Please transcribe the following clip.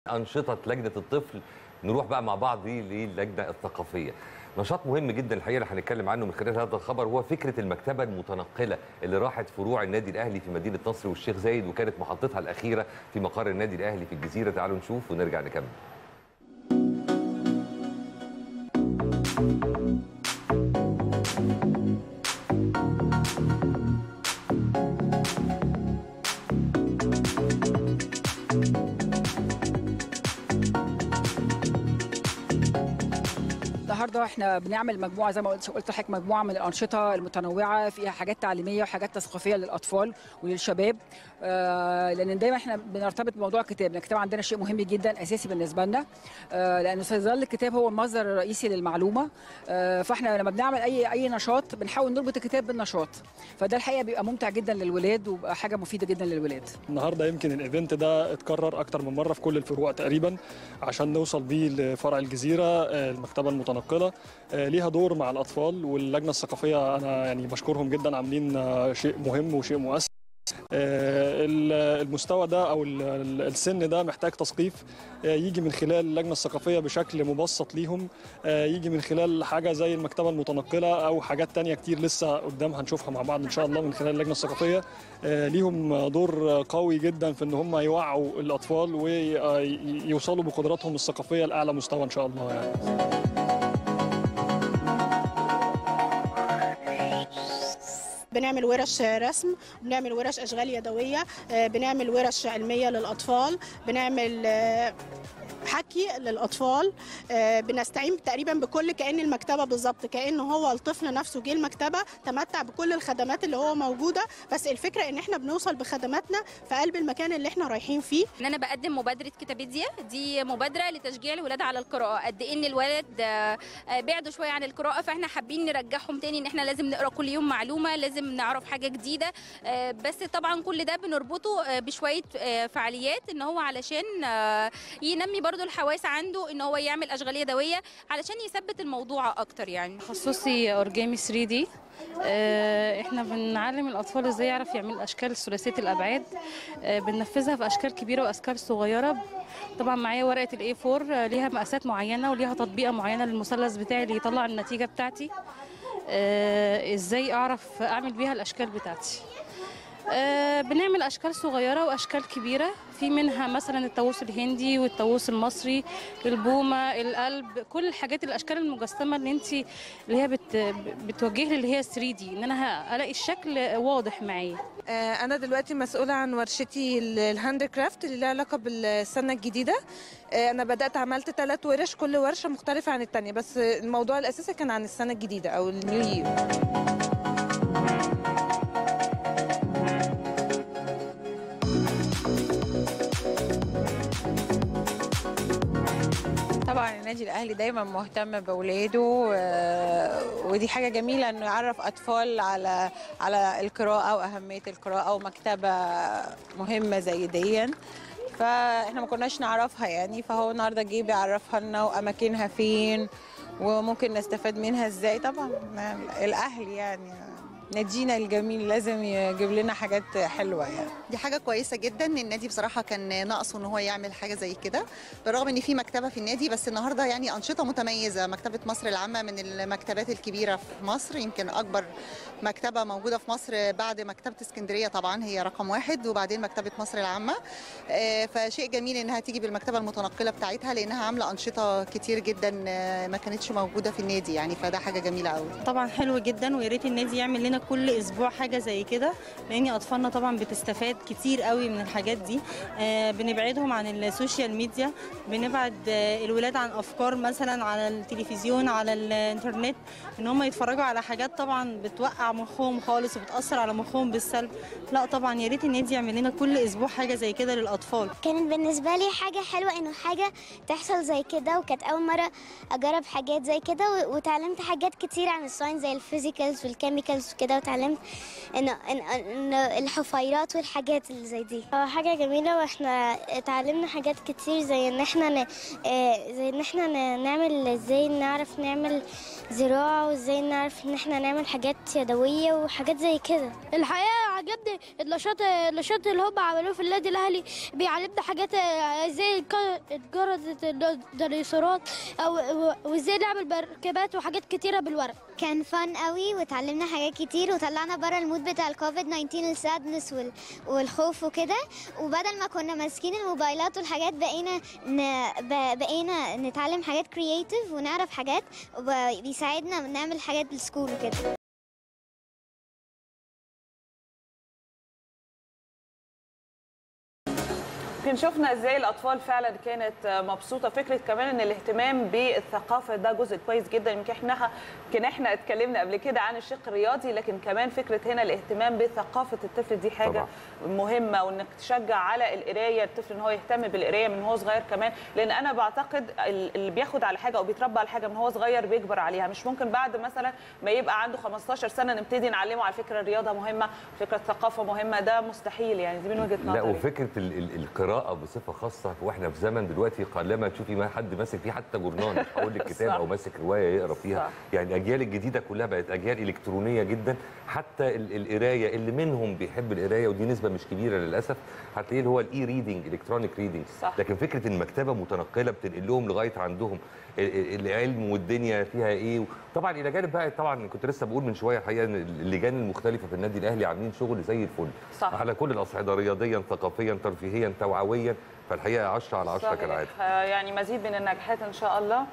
أنشطة لجنة الطفل نروح بقى مع بعض دي للجنة الثقافية نشاط مهم جدا الحقيقة اللي هنتكلم عنه من خلال هذا الخبر هو فكرة المكتبة المتنقلة اللي راحت فروع النادي الأهلي في مدينة نصر والشيخ زايد وكانت محطتها الأخيرة في مقر النادي الأهلي في الجزيرة تعالوا نشوف ونرجع نكمل النهارده احنا بنعمل مجموعه زي ما قلت قلت لحضرتك مجموعه من الانشطه المتنوعه فيها حاجات تعليميه وحاجات تثقيفيه للاطفال وللشباب آه لان دايما احنا بنرتبط بموضوع الكتاب، الكتاب عندنا شيء مهم جدا اساسي بالنسبه لنا آه لان سيظل الكتاب هو المصدر الرئيسي للمعلومه آه فاحنا لما بنعمل اي اي نشاط بنحاول نربط الكتاب بالنشاط فده الحقيقه بيبقى ممتع جدا للولاد وبقى حاجه مفيده جدا للولاد. النهارده يمكن الايفنت ده اتكرر اكتر من مره في كل الفروع تقريبا عشان نوصل بيه لفرع الجزيره آه، المكتبه المتنقله آه، ليها دور مع الاطفال واللجنه الثقافيه انا يعني بشكرهم جدا عاملين آه، شيء مهم وشيء مؤثر آه، ال- المستوى ده او ال- ال- السن ده محتاج تثقيف آه، يجي من خلال اللجنه الثقافيه بشكل مبسط ليهم آه، يجي من خلال حاجه زي المكتبه المتنقله او حاجات تانية كتير لسه قدام هنشوفها مع بعض ان شاء الله من خلال اللجنه الثقافيه آه، ليهم دور قوي جدا في ان هم يوعوا الاطفال ويوصلوا بقدراتهم الثقافيه لاعلى مستوى ان شاء الله يعني بنعمل ورش رسم بنعمل ورش اشغال يدويه آه، بنعمل ورش علميه للاطفال بنعمل آه، حكي للاطفال آه، بنستعين تقريبا بكل كأن المكتبه بالظبط كأن هو الطفل نفسه جه المكتبه تمتع بكل الخدمات اللي هو موجوده بس الفكره ان احنا بنوصل بخدماتنا في قلب المكان اللي احنا رايحين فيه ان انا بقدم مبادره كتابيديا دي مبادره لتشجيع الولاد على القراءه قد ايه ان الولد آه، آه، بعدوا شويه عن القراءه فاحنا حابين نرجعهم تاني ان احنا لازم نقرا كل يوم معلومه لازم نعرف حاجه جديده آه، بس طبعا كل ده بنربطه آه، بشويه آه، فعاليات ان هو علشان آه، ينمي برضو الحواس عنده ان هو يعمل اشغال يدويه علشان يثبت الموضوع اكتر يعني تخصصي اورجامي 3 دي احنا بنعلم الاطفال ازاي يعرف يعمل اشكال ثلاثيه الابعاد آه، بننفذها في اشكال كبيره واشكال صغيره طبعا معايا ورقه الاي 4 ليها مقاسات معينه وليها تطبيقه معينه للمثلث بتاعي اللي يطلع النتيجه بتاعتي آه، ازاي اعرف اعمل بيها الاشكال بتاعتي آه، بنعمل اشكال صغيره واشكال كبيره في منها مثلا الطاووس الهندي والطاووس المصري البومه القلب كل الحاجات الاشكال المجسمه اللي انت اللي هي بت بتوجه لي اللي هي 3 دي ان انا ه- الاقي الشكل واضح معايا آه، أنا دلوقتي مسؤولة عن ورشتي ال- الهاند كرافت اللي لها علاقة بالسنة الجديدة آه، أنا بدأت عملت ثلاث ورش كل ورشة مختلفة عن التانية بس الموضوع الأساسي كان عن السنة الجديدة أو النيو يير طبعا النادي الاهلي دايما مهتم باولاده آه، ودي حاجه جميله انه يعرف اطفال على على القراءه واهميه القراءه ومكتبه مهمه زي دي فاحنا ما كناش نعرفها يعني فهو النهارده جه بيعرفها لنا واماكنها فين وممكن نستفاد منها ازاي طبعا الاهل يعني نادينا الجميل لازم يجيب لنا حاجات حلوه يعني دي حاجة كويسة جدا النادي بصراحة كان ناقصه ان هو يعمل حاجة زي كده بالرغم ان في مكتبة في النادي بس النهاردة يعني أنشطة متميزة مكتبة مصر العامة من المكتبات الكبيرة في مصر يمكن أكبر مكتبة موجودة في مصر بعد مكتبة اسكندرية طبعا هي رقم واحد وبعدين مكتبة مصر العامة آه، فشيء جميل انها تيجي بالمكتبة المتنقلة بتاعتها لانها عاملة أنشطة كتير جدا آه، ما كانتش موجودة في النادي يعني فده حاجة جميلة قوي طبعا حلو جدا ويا ريت النادي يعمل لنا كل اسبوع حاجه زي كده لان اطفالنا طبعا بتستفاد كتير قوي من الحاجات دي آه بنبعدهم عن السوشيال ميديا بنبعد آه الولاد عن افكار مثلا على التلفزيون على الانترنت ان هم يتفرجوا على حاجات طبعا بتوقع مخهم خالص وبتاثر على مخهم بالسلب لا طبعا يا ريت النادي يعمل لنا كل اسبوع حاجه زي كده للاطفال كانت بالنسبة لي حاجة حلوة إنه حاجة تحصل زي كده وكانت أول مرة أجرب حاجات زي كده و- وتعلمت حاجات كتير عن الساينس زي الفيزيكالز والكيميكالز وكده وتعلمت إنه إن إن الحفيرات والحاجات اللي زي دي هو حاجة جميلة وإحنا اتعلمنا حاجات كتير زي إن إحنا ن... آه، زي إن إحنا ن- نعمل إزاي نعرف نعمل زراعة وإزاي نعرف إن إحنا نعمل حاجات يدوية وحاجات زي كده الحقيقة عجبني النشاط النشاط اللي هم عملوه في النادي الاهلي بيعلمنا حاجات آه، زي الك- الجرس الديناصورات او وازاي نعمل مركبات وحاجات كتيره بالورق كان فن قوي وتعلمنا حاجات كتير وطلعنا بره المود بتاع الكوفيد 19 السادنس وال... والخوف وكده وبدل ما كنا ماسكين الموبايلات والحاجات بقينا ن... ب... بقينا نتعلم حاجات كرييتيف ونعرف حاجات وبيساعدنا نعمل حاجات بالسكول وكده يمكن شفنا ازاي الاطفال فعلا كانت مبسوطه فكره كمان ان الاهتمام بالثقافه ده جزء كويس جدا يمكن احنا يمكن احنا اتكلمنا قبل كده عن الشق الرياضي لكن كمان فكره هنا الاهتمام بثقافه الطفل دي حاجه طبعاً. مهمه وانك تشجع على القرايه الطفل ان هو يهتم بالقرايه من هو صغير كمان لان انا بعتقد ال- اللي بياخد على حاجه او بيتربى على حاجه من هو صغير بيكبر عليها مش ممكن بعد مثلا ما يبقى عنده 15 سنه نبتدي نعلمه على فكره الرياضه مهمه فكره الثقافه مهمه ده مستحيل يعني دي من وجهه لا نظري وفكره ال- ال- القراءه بصفه خاصه واحنا في زمن دلوقتي قلما تشوفي ما حد ماسك فيه حتى جورنال مش هقول لك كتاب صح. او ماسك روايه يقرا فيها صح. يعني الاجيال الجديده كلها بقت اجيال الكترونيه جدا حتى ال- القرايه اللي منهم بيحب القرايه ودي نسبه مش كبيره للاسف هتلاقيه اللي هو الاي ريدنج الكترونيك ريدنج صح. لكن فكره المكتبه متنقله بتنقل لهم لغايه عندهم ال- ال- العلم والدنيا فيها ايه طبعا الى جانب بقى طبعا كنت لسه بقول من شويه الحقيقه ان اللجان المختلفه في النادي الاهلي عاملين شغل زي الفل صح. على كل الاصعده رياضيا ثقافيا ترفيهيا توعويا فالحقيقه 10 على 10 صحيح. كالعاده آه، يعني مزيد من النجاحات ان شاء الله